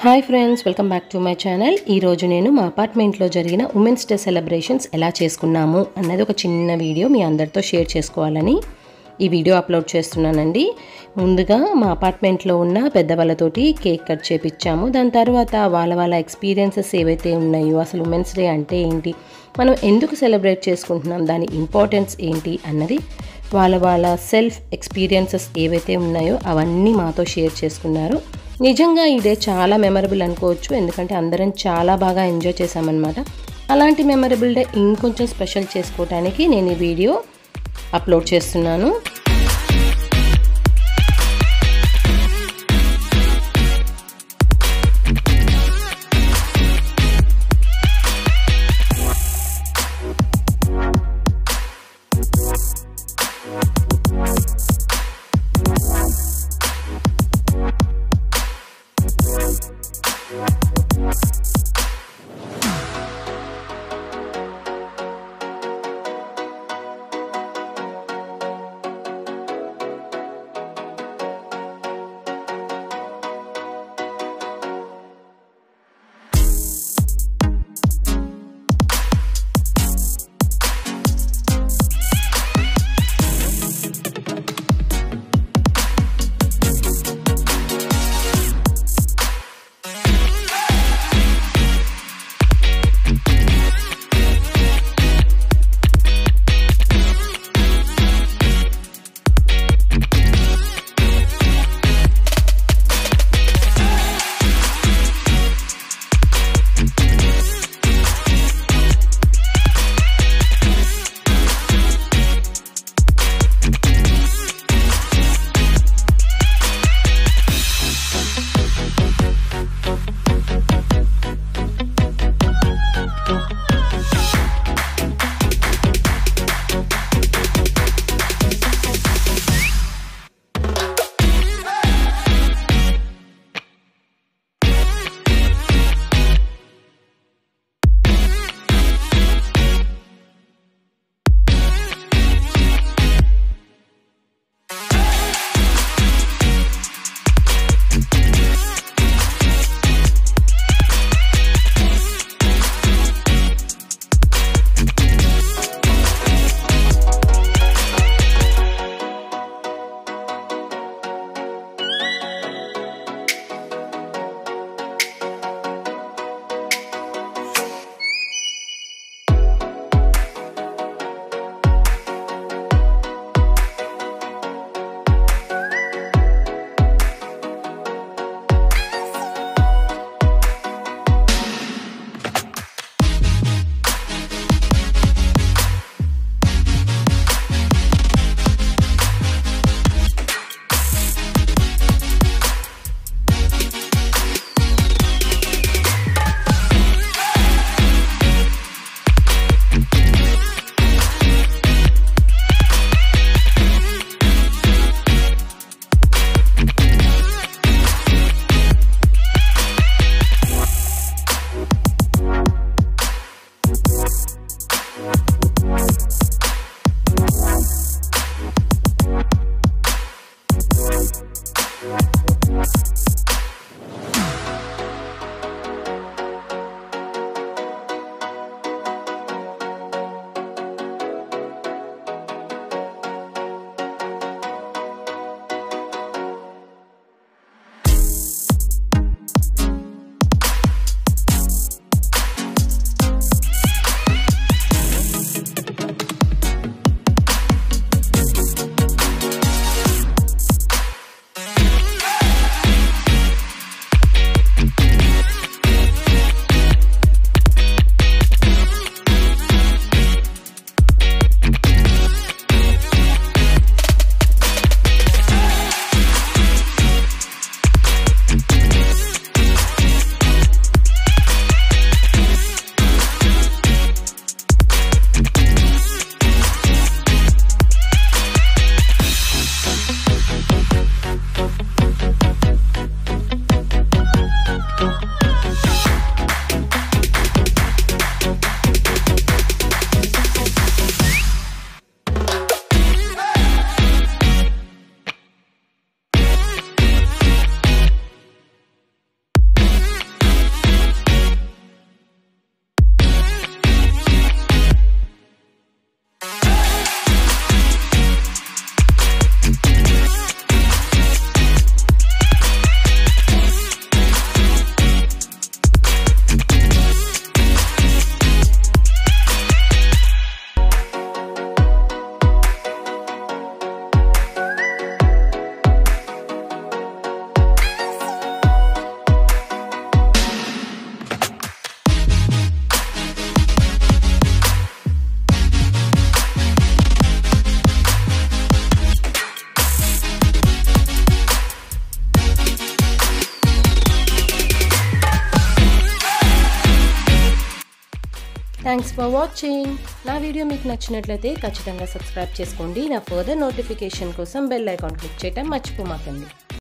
hi friends welcome back to my channel ఈరోజు నేను మా అపార్ట్మెంట్లో జరిగిన ఉమెన్స్ డే సెలబ్రేషన్స్ ఎలా చేసుకున్నాము అన్నది ఒక చిన్న వీడియో మీ అందరితో షేర్ చేసుకోవాలని ఈ వీడియో అప్లోడ్ చేస్తున్నానండి ముందుగా మా అపార్ట్మెంట్లో ఉన్న పెద్దవాళ్ళతోటి కేక్ కట్ చేపించాము దాని తర్వాత వాళ్ళ వాళ్ళ ఎక్స్పీరియన్సెస్ ఏవైతే ఉన్నాయో అసలు ఉమెన్స్ డే అంటే ఏంటి మనం ఎందుకు సెలబ్రేట్ చేసుకుంటున్నాం దాని ఇంపార్టెన్స్ ఏంటి అన్నది వాళ్ళ వాళ్ళ సెల్ఫ్ ఎక్స్పీరియన్సెస్ ఏవైతే ఉన్నాయో అవన్నీ మాతో షేర్ చేసుకున్నారు నిజంగా ఈ డే చాలా మెమరబుల్ అనుకోవచ్చు ఎందుకంటే అందరం చాలా బాగా ఎంజాయ్ చేసామన్నమాట అలాంటి మెమరబుల్ డే ఇంకొంచెం స్పెషల్ చేసుకోవడానికి నేను ఈ వీడియో అప్లోడ్ చేస్తున్నాను థ్యాంక్స్ ఫర్ వాచింగ్ నా వీడియో మీకు నచ్చినట్లయితే ఖచ్చితంగా సబ్స్క్రైబ్ చేసుకోండి నా ఫర్దర్ నోటిఫికేషన్ కోసం బెల్ ఐకాన్ క్లిక్ చేయటం మర్చిపోమాకండి